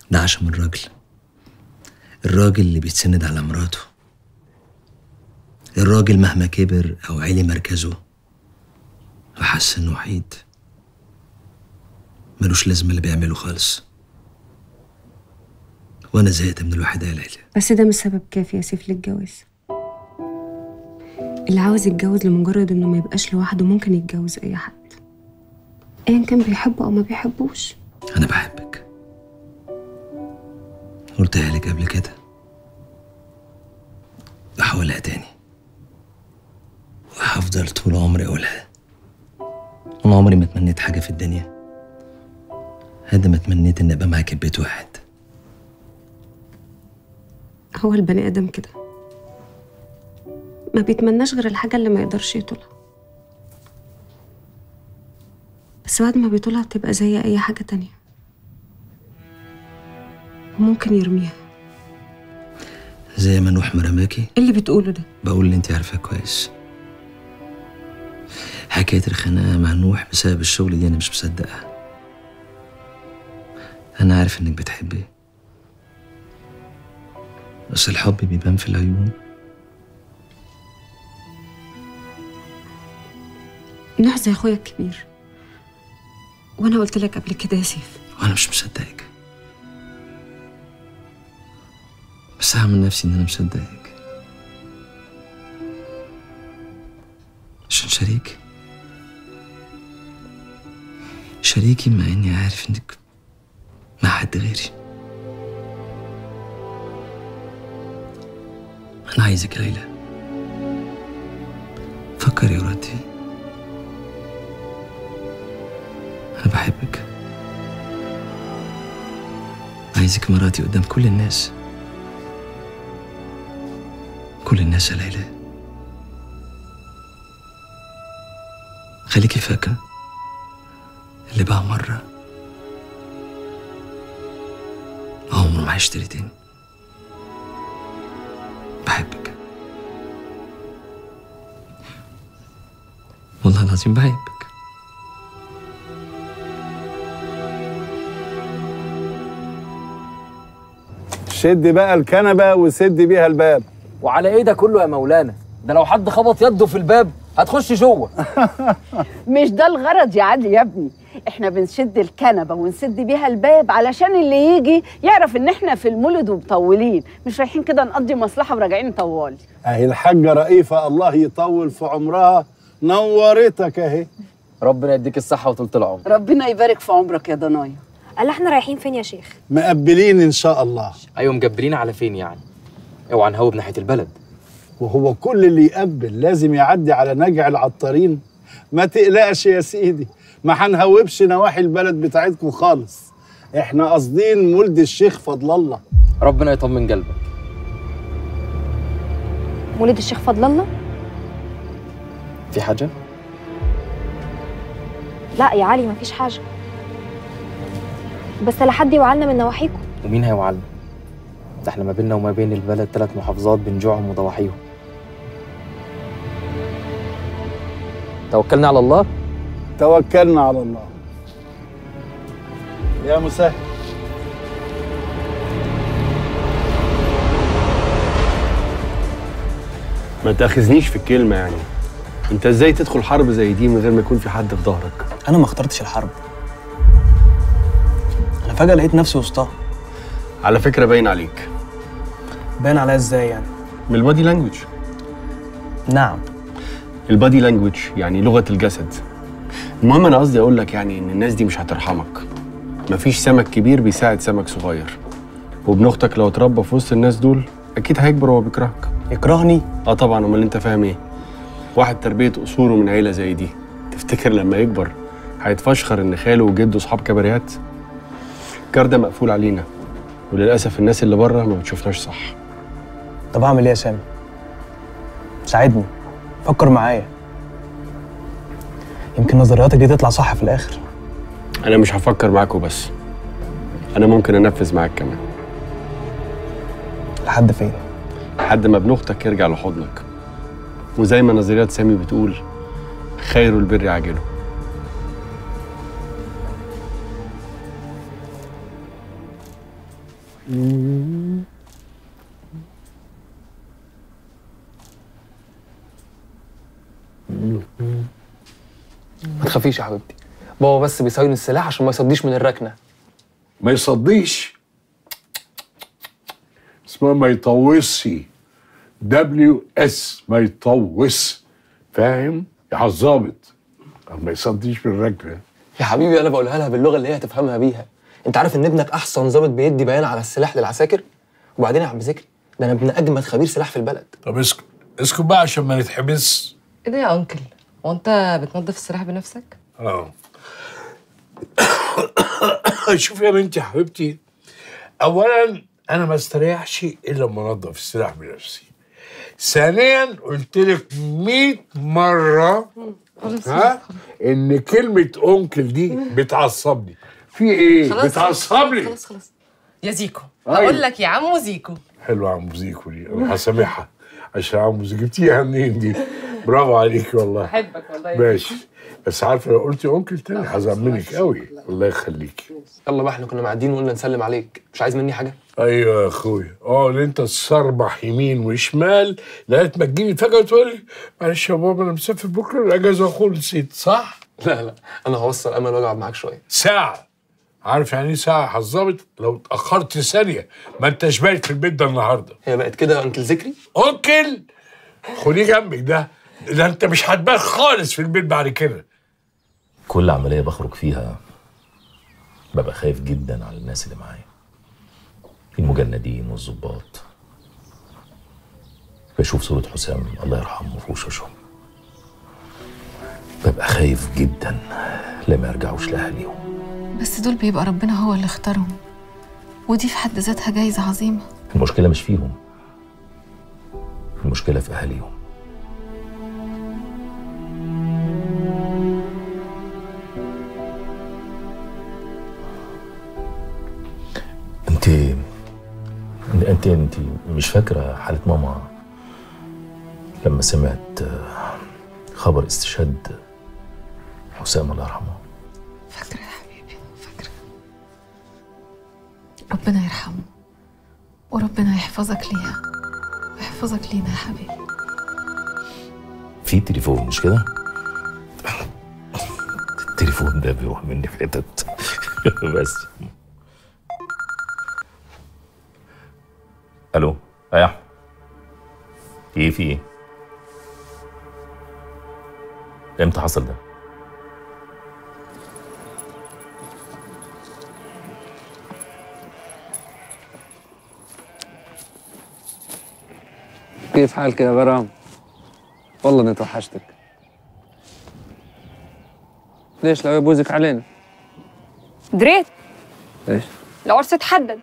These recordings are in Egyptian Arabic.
ده عشم الراجل الراجل اللي بيتسند على مراته الراجل مهما كبر أو علي مركزه وحس إنه وحيد ملوش لازمة اللي بيعمله خالص وأنا زهقت من الوحدة يا ليلى بس ده مش سبب كافي يا سيف للجواز اللي عاوز يتجوز لمجرد انه ما يبقاش لوحده ممكن يتجوز اي حد ايا كان بيحبه او ما بيحبوش أنا بحبك قلتها لك قبل كده وهقولها تاني وهفضل طول عمري أقولها أنا عمري ما تمنيت حاجة في الدنيا قد ما تمنيت إن أبقى معاك في بيت واحد هو البني ادم كده ما بيتمناش غير الحاجة اللي ما يقدرش يطولها بس بعد ما بيطولها بتبقى زي أي حاجة تانية وممكن يرميها زي ما نوح ما رماكي إيه اللي بتقوله ده بقول اللي انت عارفاه كويس حكاية الخناقة مع نوح بسبب الشغل دي أنا مش مصدقها أنا عارف إنك بتحبي بس الحب بيبان في العيون نوح زي أخويا الكبير وأنا قلت لك قبل كده يا سيف وأنا مش مصدقك بس هعمل نفسي إن أنا مصدقك عشان شريكي شريكي مع إني عارف إنك مع حد غيري أنا عايزك يا ليلى فكري يا ردي أنا بحبك عايزك مراتي قدام كل الناس كل الناس يا ليلى خليكي فاكرة اللي باع مرة عمره ما هيشتري تاني بحبك والله العظيم بحبك شد بقى الكنبه وسد بيها الباب وعلى ايه ده كله يا مولانا ده لو حد خبط يده في الباب هتخش جوه مش ده الغرض يا عادل يا ابني احنا بنشد الكنبه ونسد بيها الباب علشان اللي يجي يعرف ان احنا في المولد ومطولين مش رايحين كده نقضي مصلحه وراجعين طوال اهي الحاجه رئيفه الله يطول في عمرها نورتك اهي ربنا يديك الصحه وطولة العمر ربنا يبارك في عمرك يا ضنايا قال احنا رايحين فين يا شيخ مقبلين ان شاء الله ايوه مجبرين على فين يعني اوعى نهوب ناحيه البلد وهو كل اللي يقبل لازم يعدي على نجع العطارين ما تقلقش يا سيدي ما هنهوبش نواحي البلد بتاعتكم خالص احنا قاصدين مولد الشيخ فضل الله ربنا يطمن قلبك مولد الشيخ فضل الله في حاجه لا يا علي مفيش حاجه بس لا حد يوعلنا من نواحيكم ومين هيوعلنا ده احنا ما بيننا وما بين البلد ثلاث محافظات بنجوعهم وضواحيهم توكلنا على الله توكلنا على الله يا مسهل ما تاخذنيش في الكلمه يعني انت ازاي تدخل حرب زي دي من غير ما يكون في حد في ظهرك انا ما اخترتش الحرب انا فجاه لقيت نفسي وسطها على فكره باين عليك باين عليا ازاي يعني من البادي لانجوج نعم البادي لانجوج يعني لغه الجسد المهم انا قصدي اقول لك يعني ان الناس دي مش هترحمك مفيش سمك كبير بيساعد سمك صغير وابن اختك لو اتربى في وسط الناس دول اكيد هيكبر وهو بيكرهك يكرهني اه طبعا امال انت فاهم ايه واحد تربيه اصوله من عيله زي دي تفتكر لما يكبر هيتفشخر ان خاله وجده اصحاب كباريات الكار ده مقفول علينا وللاسف الناس اللي بره ما بتشوفناش صح طب اعمل ايه يا سامي ساعدني فكر معايا يمكن نظرياتك دي تطلع صح في الاخر انا مش هفكر معاك وبس انا ممكن انفذ معاك كمان لحد فين لحد ما ابن اختك يرجع لحضنك وزي ما نظريات سامي بتقول خير البر عاجله ما تخافيش يا حبيبتي بابا بس بيصين السلاح عشان ما يصديش من الركنه ما يصديش اسمها ما يطوسش دبليو اس ما يطوس فاهم يا الظابط ما يصديش من الركنه يا حبيبي انا بقولها لها باللغه اللي هي تفهمها بيها انت عارف ان ابنك احسن ضابط بيدي بيان على السلاح للعساكر وبعدين يا عم ذكري ده انا ابن اجمد خبير سلاح في البلد طب اسكت اسكت بقى عشان ما نتحبس ايه ده يا انكل هو انت بتنظف السلاح بنفسك اه شوفي يا بنتي يا حبيبتي اولا انا ما استريحش الا لما انضف السلاح بنفسي ثانيا قلت لك 100 مره ها ان كلمه انكل دي بتعصبني في ايه خلاص بتعصبني خلاص خلاص يا زيكو أيوة. اقول لك يا عمو زيكو حلوه عم زيكو دي انا هسامحها عشان عم زيكو جبتيها منين دي برافو عليكي والله بحبك والله ماشي بس عارفه لو قلتي انكل تاني هزعملك قوي الله يخليكي يلا بقى احنا كنا معديين وقلنا نسلم عليك مش عايز مني حاجه ايوه يا اخويا اه اللي انت تصربح يمين وشمال لغايه ما تجيلي فجاه وتقول لي معلش يا بابا انا مسافر بكره الاجازه خلصت صح؟ لا لا انا هوصل امل واقعد معاك شويه ساعه عارف يعني ايه ساعه هالظابط لو اتاخرت ثانيه ما انتش بايت في البيت ده النهارده هي بقت كده يا انكل ذكري انكل خديه جنبك ده ده انت مش هتبات خالص في البيت بعد كده كل عملية بخرج فيها ببقى خايف جدا على الناس اللي معايا المجندين والظباط بشوف صورة حسام الله يرحمه في وشوشهم ببقى خايف جدا لما يرجعوش لأهاليهم بس دول بيبقى ربنا هو اللي اختارهم ودي في حد ذاتها جايزة عظيمة المشكلة مش فيهم المشكلة في أهاليهم انت انت انت مش فاكرة حالة ماما لما سمعت آه، خبر استشهاد حسام الله يرحمه فاكرة يا حبيبي فاكرة ربنا يرحمه وربنا يحفظك ليها ويحفظك لينا يا حبيبي في تليفون مش كده؟ التليفون ده بيروح مني في حتت بس الو يا احمد ايه في ايه؟ امتى حصل ده؟ كيف حالك يا غرام؟ والله اني توحشتك ليش لو يبوزك علينا؟ دريت ليش؟ العرس اتحدد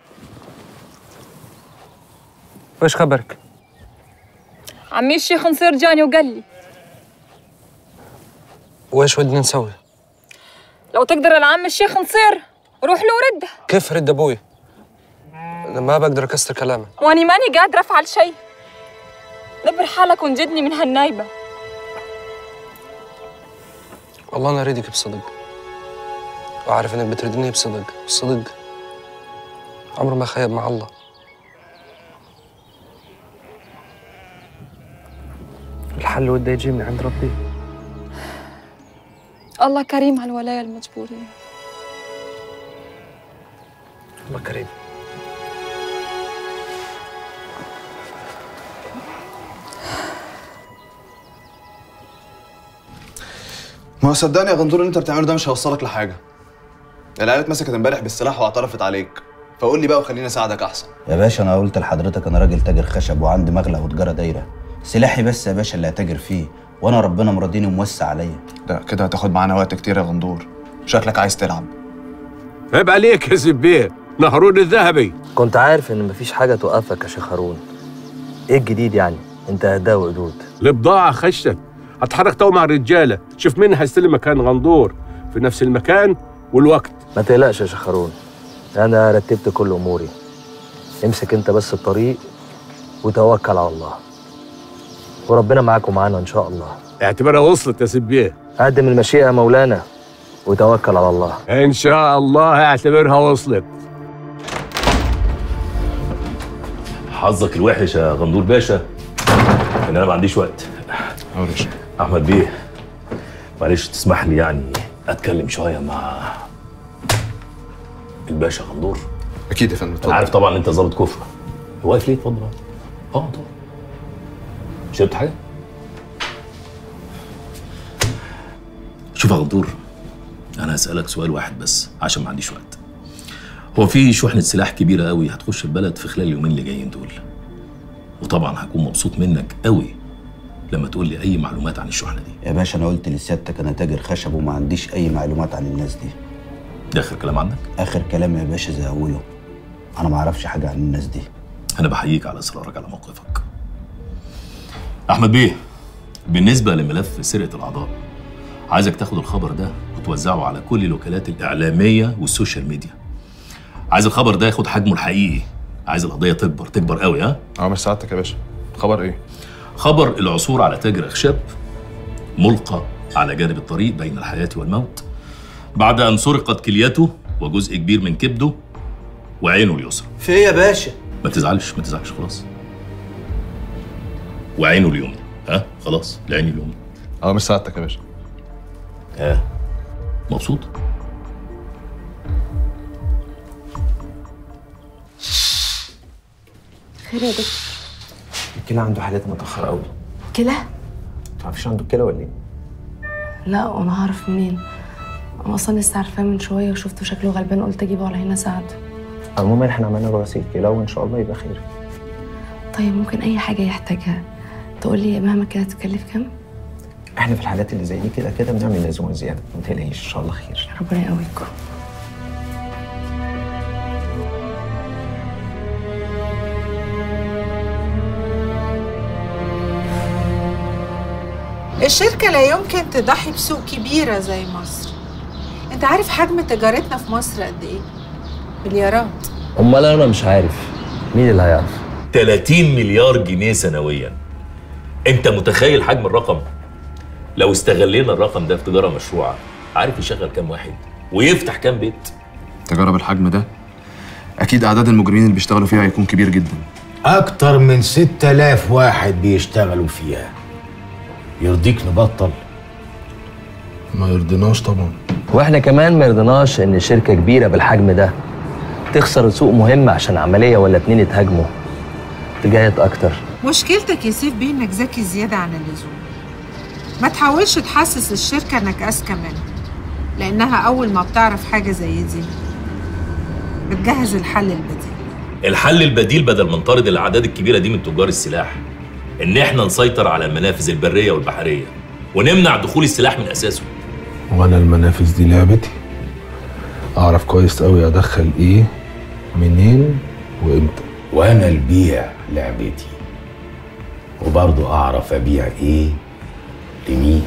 وإيش خبرك؟ عمي الشيخ نصير جاني وقال لي وإيش ودنا نسوي؟ لو تقدر العم الشيخ نصير روح له ورده كيف رد أبوي؟ أنا ما بقدر أكسر كلامه واني ماني قادرة افعل شيء دبر حالك ونجدني من هالنايبة والله أنا أريدك بصدق وأعرف إنك بتريدني بصدق الصدق عمره ما خيب مع الله الحل وده يجي من عند ربي الله كريم على الولاية المجبورين الله كريم ما هو صدقني يا غندور اللي انت بتعمله ده مش هيوصلك لحاجه العيال اتمسكت امبارح بالسلاح واعترفت عليك فقول لي بقى وخليني اساعدك احسن يا باشا انا قلت لحضرتك انا راجل تاجر خشب وعندي مغلق وتجاره دايره سلاحي بس يا باشا اللي هتاجر فيه وانا ربنا مرضيني وموسع عليا لا كده هتاخد معانا وقت كتير يا غندور شكلك عايز تلعب عيب عليك يا زبيه نهرون الذهبي كنت عارف ان مفيش حاجه توقفك يا شيخ هارون ايه الجديد يعني انت اهداء وقدود البضاعة خشت هتحرك تو مع الرجالة شوف مين هيستلم مكان غندور في نفس المكان والوقت ما تقلقش يا شيخ هارون انا رتبت كل اموري امسك انت بس الطريق وتوكل على الله وربنا معاك ومعانا ان شاء الله اعتبرها وصلت يا سبيه قدم المشيئه يا مولانا وتوكل على الله ان شاء الله اعتبرها وصلت حظك الوحش يا غندور باشا ان انا ما عنديش وقت احمد بيه معلش تسمح لي يعني اتكلم شويه مع الباشا غندور اكيد يا فندم انا عارف طبعا ان انت ظابط كفر واقف ليه اتفضل اه طبعا شربت حاجه شوف يا غندور انا هسالك سؤال واحد بس عشان ما عنديش وقت هو في شحنه سلاح كبيره قوي هتخش البلد في خلال اليومين اللي جايين دول وطبعا هكون مبسوط منك قوي لما تقول لي اي معلومات عن الشحنه دي يا باشا انا قلت لسيادتك انا تاجر خشب وما عنديش اي معلومات عن الناس دي ده اخر كلام عندك اخر كلام يا باشا زي اوله انا ما اعرفش حاجه عن الناس دي انا بحييك على اصرارك على موقفك احمد بيه بالنسبه لملف سرقه الاعضاء عايزك تاخد الخبر ده وتوزعه على كل الوكالات الاعلاميه والسوشيال ميديا عايز الخبر ده ياخد حجمه الحقيقي عايز القضيه تكبر تكبر قوي ها اه مش سعادتك يا باشا خبر ايه خبر العثور على تاجر اخشاب ملقى على جانب الطريق بين الحياه والموت بعد ان سرقت كليته وجزء كبير من كبده وعينه اليسرى في ايه يا باشا ما تزعلش ما تزعلش خلاص وعينه اليمنى ها خلاص العين اليمنى اه مش سعادتك يا باشا ها مبسوط خير يا دكتور الكلى عنده حالات متأخرة قوي كلى تعرفيش عنده كلى ولا ايه؟ لا وانا هعرف منين انا اصلا لسه عارفاه من شويه وشفته شكله غلبان قلت اجيبه على هنا سعد عموما احنا عملنا له غسيل كلى وان شاء الله يبقى خير طيب ممكن اي حاجه يحتاجها تقول لي مهما كانت تكلف كام احنا في الحالات اللي زي دي كده كده بنعمل لازم زياده ما تقلقيش ان شاء الله خير ربنا يقويكم الشركة لا يمكن تضحي بسوق كبيرة زي مصر انت عارف حجم تجارتنا في مصر قد ايه؟ مليارات امال انا مش عارف مين اللي هيعرف 30 مليار جنيه سنويا انت متخيل حجم الرقم لو استغلينا الرقم ده في تجاره مشروعه عارف يشغل كام واحد ويفتح كام بيت تجارب الحجم ده اكيد اعداد المجرمين اللي بيشتغلوا فيها هيكون كبير جدا أكتر من 6000 واحد بيشتغلوا فيها يرضيك نبطل؟ ما يرضيناش طبعا واحنا كمان ما رضيناش ان شركه كبيره بالحجم ده تخسر سوق مهم عشان عمليه ولا اتنين يتهاجموا تجاهد اكتر مشكلتك يا سيف بيه انك ذكي زيادة عن اللزوم ما تحاولش تحسس الشركة انك اذكى منها لانها اول ما بتعرف حاجة زي دي بتجهز الحل البديل الحل البديل بدل ما نطارد الاعداد الكبيره دي من تجار السلاح ان احنا نسيطر على المنافذ البريه والبحريه ونمنع دخول السلاح من اساسه وانا المنافذ دي لعبتي اعرف كويس قوي ادخل ايه منين وامتى وأنا البيع لعبتي وبرضه أعرف أبيع إيه لمين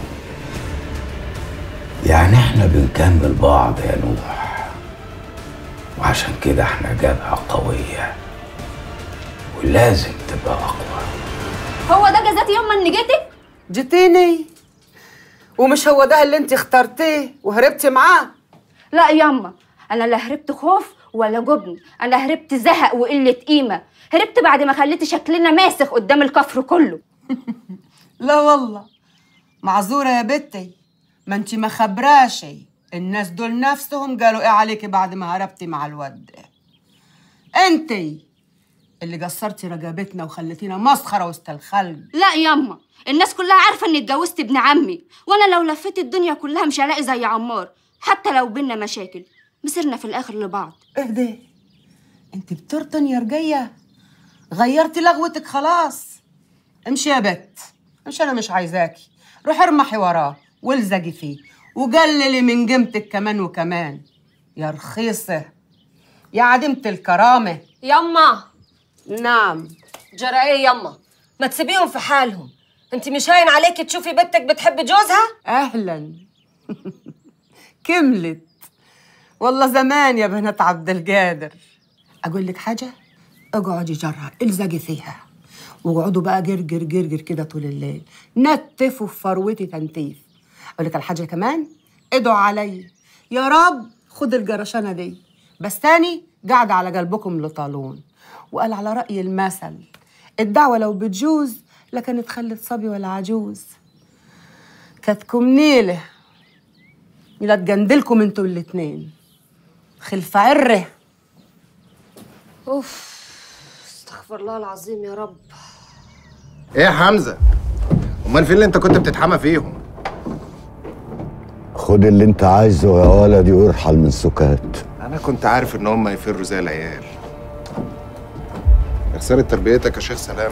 يعني إحنا بنكمل بعض يا نوح وعشان كده إحنا جبهة قوية ولازم تبقى أقوى هو ده جزاتي يوم ما اني جيتك جيتيني ومش هو ده اللي انت اخترتيه وهربتي معاه لا ياما انا لا هربت خوف ولا جبن انا هربت زهق وقله قيمه هربت بعد ما خليت شكلنا ماسخ قدام الكفر كله لا والله معذورة يا بنتي ما انت ما خبراشي الناس دول نفسهم قالوا ايه عليكي بعد ما هربتي مع الواد ده انتي اللي قصرتي رقبتنا وخليتينا مسخرة وسط الخلق لا ياما الناس كلها عارفه اني اتجوزت ابن عمي وانا لو لفيت الدنيا كلها مش هلاقي زي عمار حتى لو بينا مشاكل مسرنا في الاخر لبعض اهدي انت بترطن يا رجية غيرتي لغوتك خلاص امشي يا بت امشي انا مش عايزاكي روحي ارمحي وراه والزقي فيه وقللي من قيمتك كمان وكمان يا رخيصة يا عديمة الكرامة يما نعم جرى ايه يما ما تسيبيهم في حالهم انت مش هاين عليكي تشوفي بنتك بتحب جوزها اهلا كملت والله زمان يا بنات عبد القادر اقول لك حاجه اقعدي جرها الزقي فيها واقعدوا بقى جرجر جرجر كده طول الليل نتفوا في فروتي تنتيف اقول لك الحاجه كمان ادعوا عليا يا رب خد الجرشانه دي بس تاني قاعده على قلبكم لطالون وقال على رأي المثل الدعوة لو بتجوز لكانت خلت صبي ولا عجوز كاتكم نيلة لا تجندلكم انتوا الاتنين خلف عره اوف استغفر الله العظيم يا رب ايه يا حمزه امال فين اللي انت كنت بتتحمى فيهم خد اللي انت عايزه يا ولدي وارحل من سكات انا كنت عارف ان هم يفروا زي العيال يا خساره تربيتك يا شيخ سلام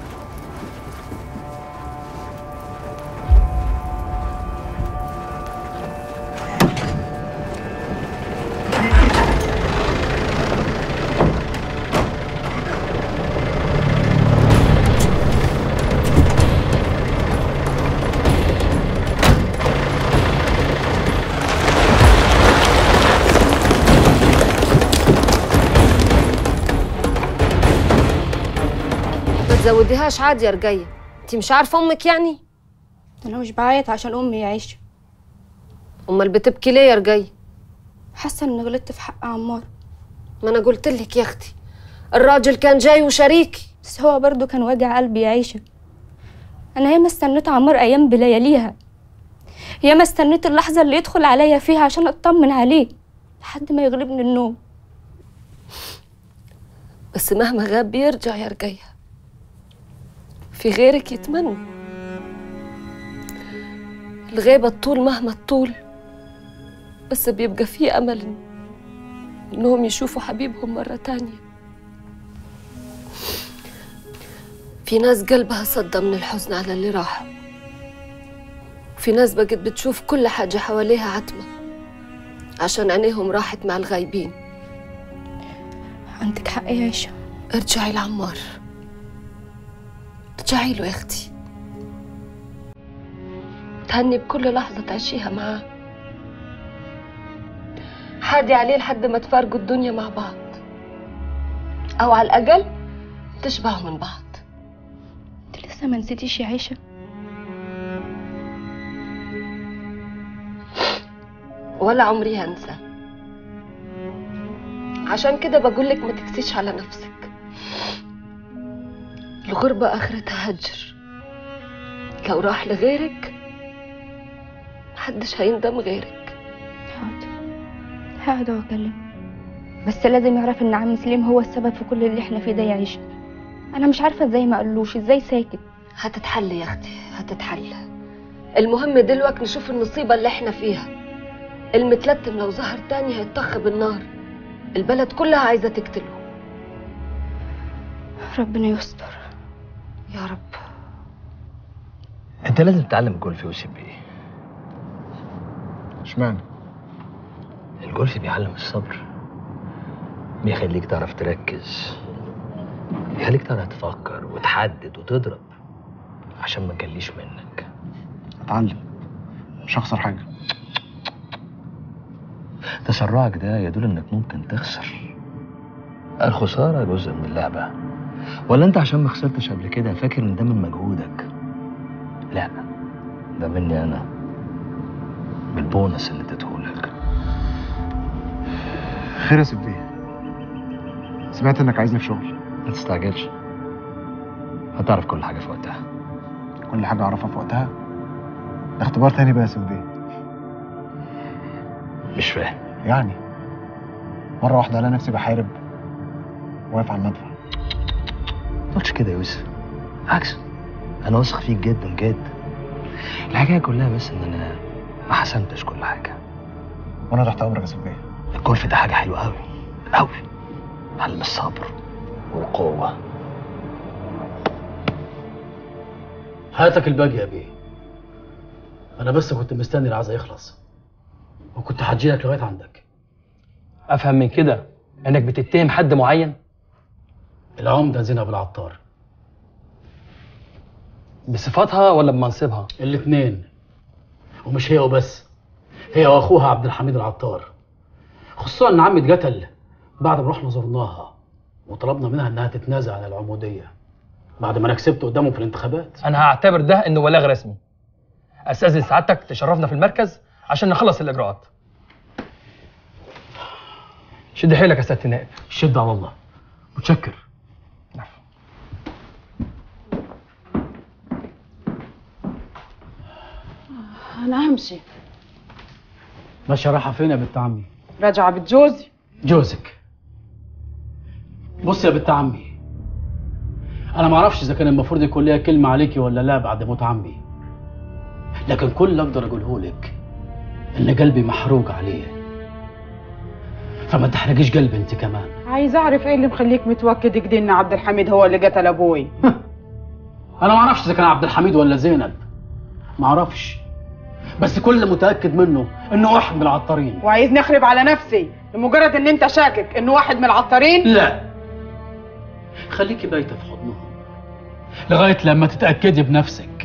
ما تزوديهاش عادي يا رجية انت مش عارفة امك يعني انا مش بعيط عشان امي يعيش امال بتبكي ليه يا رجية حاسه اني غلطت في حق عمار ما انا قلت لك يا اختي الراجل كان جاي وشريكي بس هو برضه كان واجع قلبي يا عيشه انا ياما استنيت عمار ايام بلياليها ياما استنيت اللحظه اللي يدخل عليا فيها عشان اطمن عليه لحد ما يغلبني النوم بس مهما غاب بيرجع يا رجية في غيرك يتمنى الغيبة الطول مهما الطول بس بيبقى فيه أمل إن- إنهم يشوفوا حبيبهم مرة تانية في ناس قلبها صدى من الحزن على اللي راح في ناس بقت بتشوف كل حاجة حواليها عتمة عشان عينيهم راحت مع الغايبين عندك حق يا عيشه ارجعي لعمار ارجعي له يا اختي تهني بكل لحظة تعيشيها معاه حادي عليه لحد ما تفارقوا الدنيا مع بعض أو على الأقل تشبعوا من بعض انت لسه ما نسيتيش يا عيشه ولا عمري هنسى عشان كده بقولك ما تكسيش على نفسك الغربة آخرتها هجر لو راح لغيرك محدش هيندم غيرك هقعد واكلمه بس لازم يعرف ان عم سليم هو السبب في كل اللي احنا فيه ده يا عيشه انا مش عارفه ازاي ما قالوش ازاي ساكت هتتحل يا اختي هتتحل المهم دلوقتي نشوف النصيبة اللي احنا فيها المتلتم لو ظهر تاني هيتطخ بالنار البلد كلها عايزة تقتله ربنا يستر يا رب انت لازم تتعلم الجولف يا يوسف بيه اشمعنى الجولف بيعلم الصبر بيخليك تعرف تركز بيخليك تعرف تفكر وتحدد وتضرب عشان ما تجليش منك اتعلم مش هخسر حاجه تسرعك ده يدل انك ممكن تخسر الخسارة جزء من اللعبة ولا انت عشان ما خسرتش قبل كده فاكر ان ده من مجهودك لا ده مني انا بالبونص اللي اديتهولك خير يا سيدي سمعت انك عايزني في شغل ما تستعجلش هتعرف كل حاجة في وقتها كل حاجه اعرفها في وقتها ده اختبار تاني بقى يا سيدي مش فاهم يعني مره واحده الاقي نفسي بحارب واقف على المدفع ما تقولش كده يا يوسف عكس انا واثق فيك جدا جدا الحكايه كلها بس ان انا ما حسنتش كل حاجه وانا تحت امرك يا سيدي الجولف ده حاجه حلوه قوي قوي علم الصبر والقوه هاتك الباقي يا بيه انا بس كنت مستني العزا يخلص وكنت هجيلك لغايه عندك افهم من كده انك بتتهم حد معين العمده زينب العطار بصفتها ولا بمنصبها الاثنين ومش هي وبس هي واخوها عبد الحميد العطار خصوصا ان عمي اتقتل بعد ما رحنا زرناها وطلبنا منها انها تتنازل عن العموديه بعد ما انا كسبت قدامهم في الانتخابات انا هعتبر ده انه بلاغ رسمي استاذن سعادتك تشرفنا في المركز عشان نخلص الاجراءات شد حيلك يا سياده النائب شد على الله متشكر انا همشي ماشية رايحة فين يا بنت عمي؟ راجعه بيت جوزي جوزك بص يا بنت عمي انا ما اعرفش اذا كان المفروض يكون ليا كلمه عليكي ولا لا بعد موت عمي لكن كل اللي اقدر اقوله لك ان قلبي محروق عليه فما تحرقيش قلبي انت كمان عايز اعرف ايه اللي مخليك متوكد كده ان عبد الحميد هو اللي قتل ابوي انا ما اعرفش اذا كان عبد الحميد ولا زينب ما اعرفش بس كل اللي متاكد منه انه واحد من العطارين وعايز نخرب على نفسي لمجرد ان انت شاكك انه واحد من العطارين لا خليكي بايته في حضنهم لغايه لما تتاكدي بنفسك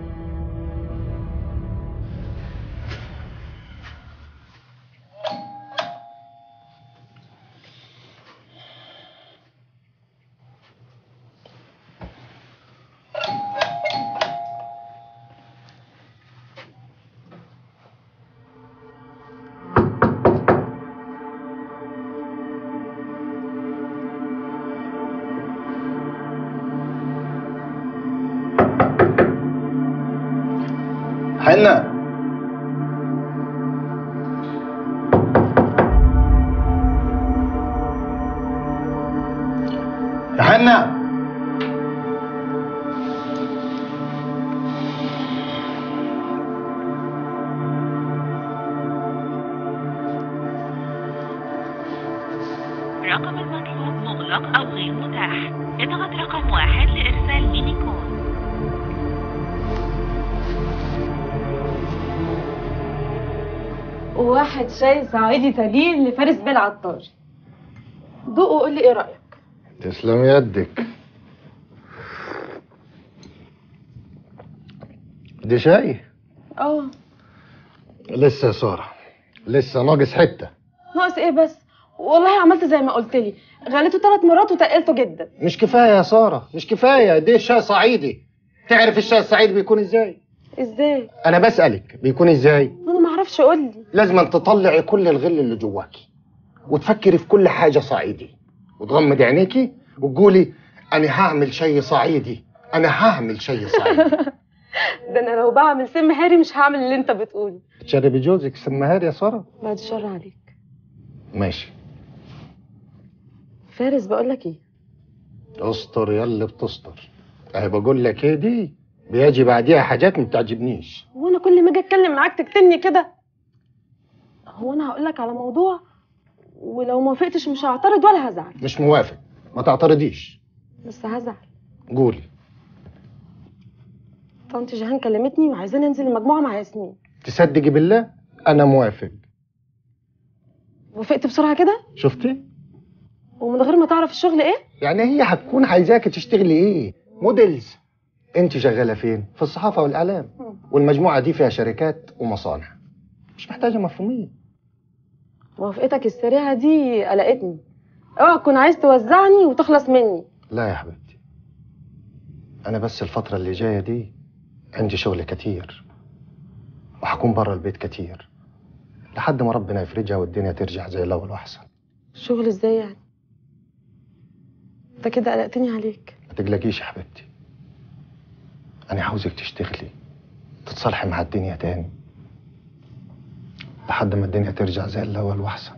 حنة يا حنة رقم المطلوب مغلق أو غير متاح اضغط رقم واحد لإرسال ميني كود وواحد شاي صعيدي تليل لفارس بيه العطار دوق وقول لي ايه رايك تسلم يدك دي شاي اه لسه يا سارة لسه ناقص حتة ناقص ايه بس والله عملت زي ما قلت لي غليته ثلاث مرات وتقلته جدا مش كفاية يا سارة مش كفاية دي شاي صعيدي تعرف الشاي الصعيدي بيكون ازاي ازاي انا بسألك بيكون ازاي انا ما اعرفش قول لي لازم أن تطلعي كل الغل اللي جواكي وتفكري في كل حاجة صعيدي وتغمضي عينيكي وتقولي أنا هعمل شيء صعيدي أنا هعمل شيء صعيدي ده انا لو بعمل سم هاري مش هعمل اللي انت بتقوله تشربي جوزك سمهار يا سارة بعد الشر عليك ماشي فارس بقول لك ايه استر يا اللي بتستر اهي بقول لك ايه دي بيجي بعديها حاجات ما بتعجبنيش هو انا كل ما اجي اتكلم معاك تكتمني كده هو انا هقول لك على موضوع ولو ما وافقتش مش هعترض ولا هزعل مش موافق ما تعترضيش بس هزعل قولي طنط جيهان كلمتني وعايزاني انزل المجموعه مع ياسمين تصدقي بالله انا موافق وافقت بسرعه كده شفتي ومن غير ما تعرف الشغل ايه يعني هي هتكون عايزاكي تشتغلي ايه موديلز انت شغاله فين في الصحافه والاعلام والمجموعه دي فيها شركات ومصانع مش محتاجه مفهوميه موافقتك السريعه دي قلقتني اوعى تكون عايز توزعني وتخلص مني لا يا حبيبتي انا بس الفتره اللي جايه دي عندي شغل كتير وهكون بره البيت كتير لحد ما ربنا يفرجها والدنيا ترجع زي الاول واحسن شغل ازاي يعني انت كده قلقتني عليك ما تقلقيش يا حبيبتي انا عاوزك تشتغلي تتصالحي مع الدنيا تاني لحد ما الدنيا ترجع زي الاول واحسن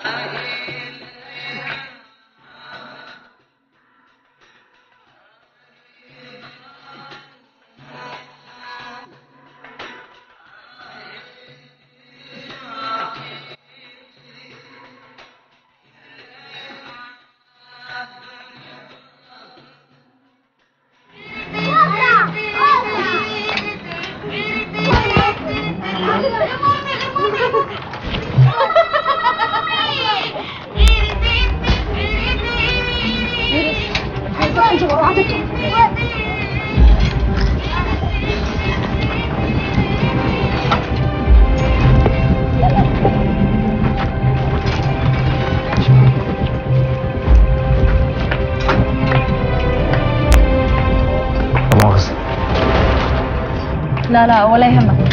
مؤاخذة لا لا ولا يهمك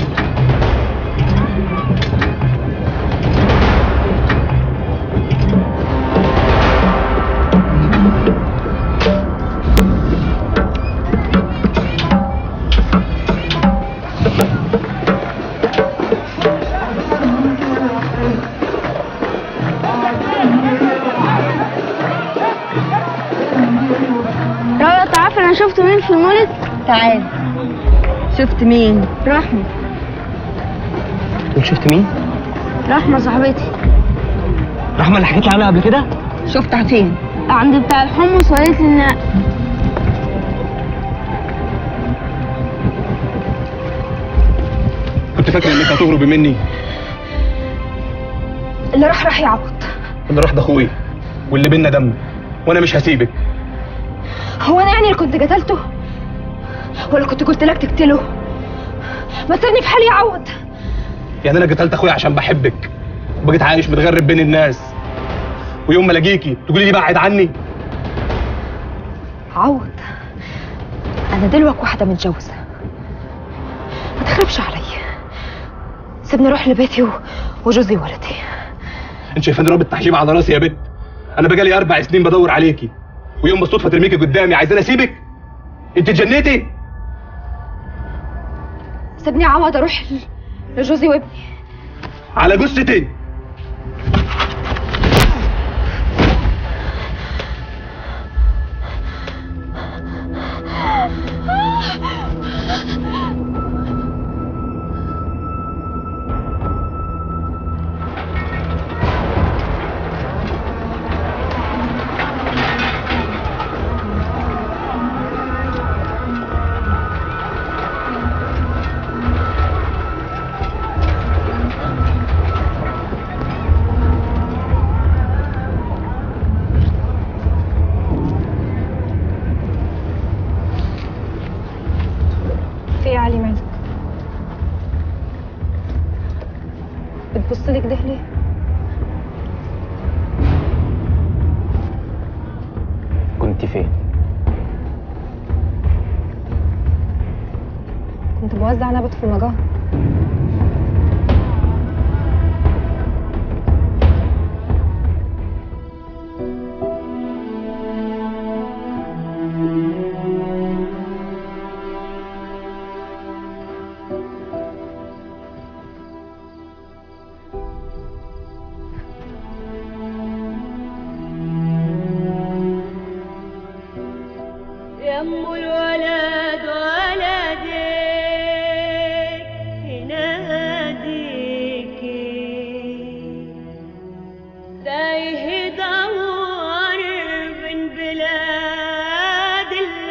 رؤيا تعرف انا شفت مين في المولد تعال شفت مين رحمة انت شفت مين؟ رحمة صاحبتي رحمة اللي حكيت لي عنها قبل كده؟ شفتها فين عند بتاع الحمص وقالت لي ان كنت فاكر انك هتهربي مني اللي راح راح يعوض اللي راح ده اخويا واللي بينا دم وانا مش هسيبك هو انا يعني اللي كنت قتلته ولا كنت قلت لك تقتله ما تسيبني في حالي يعوض يعني انا قتلت اخويا عشان بحبك وبقيت عايش متغرب بين الناس ويوم ما الاقيكي تقولي لي بعد عني عوض انا دلوقتي واحده متجوزه ما تخربش عليا سيبني اروح لبيتي و... وجوزي ولدي انت شايفاني رابط تحجيب على راسي يا بت انا بقالي اربع سنين بدور عليكي ويوم ما الصدفه ترميكي قدامي عايزاني اسيبك انت اتجنيتي سيبني عوض اروح ل- لجوزي وابني على جثتي في ايه يا علي مالك بتبص لي كده ليه كنت فين؟ كنت بوزع نبت في المجار يم الولد ولدك يناديك تايه دور من بلاد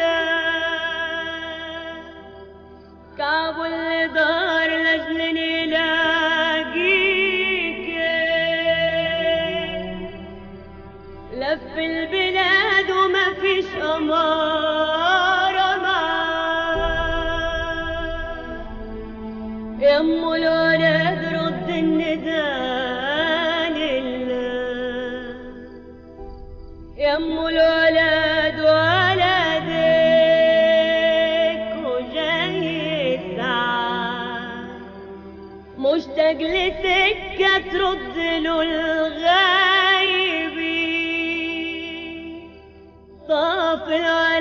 الله كعب اللي دار لاجل نلاقيك لف البلاد وما فيش أمارة معاه يم الولد رد النداء لله يم الولد ولدك وجاي الساعة مشتاق لسكة ترد له الغايبين طاف العين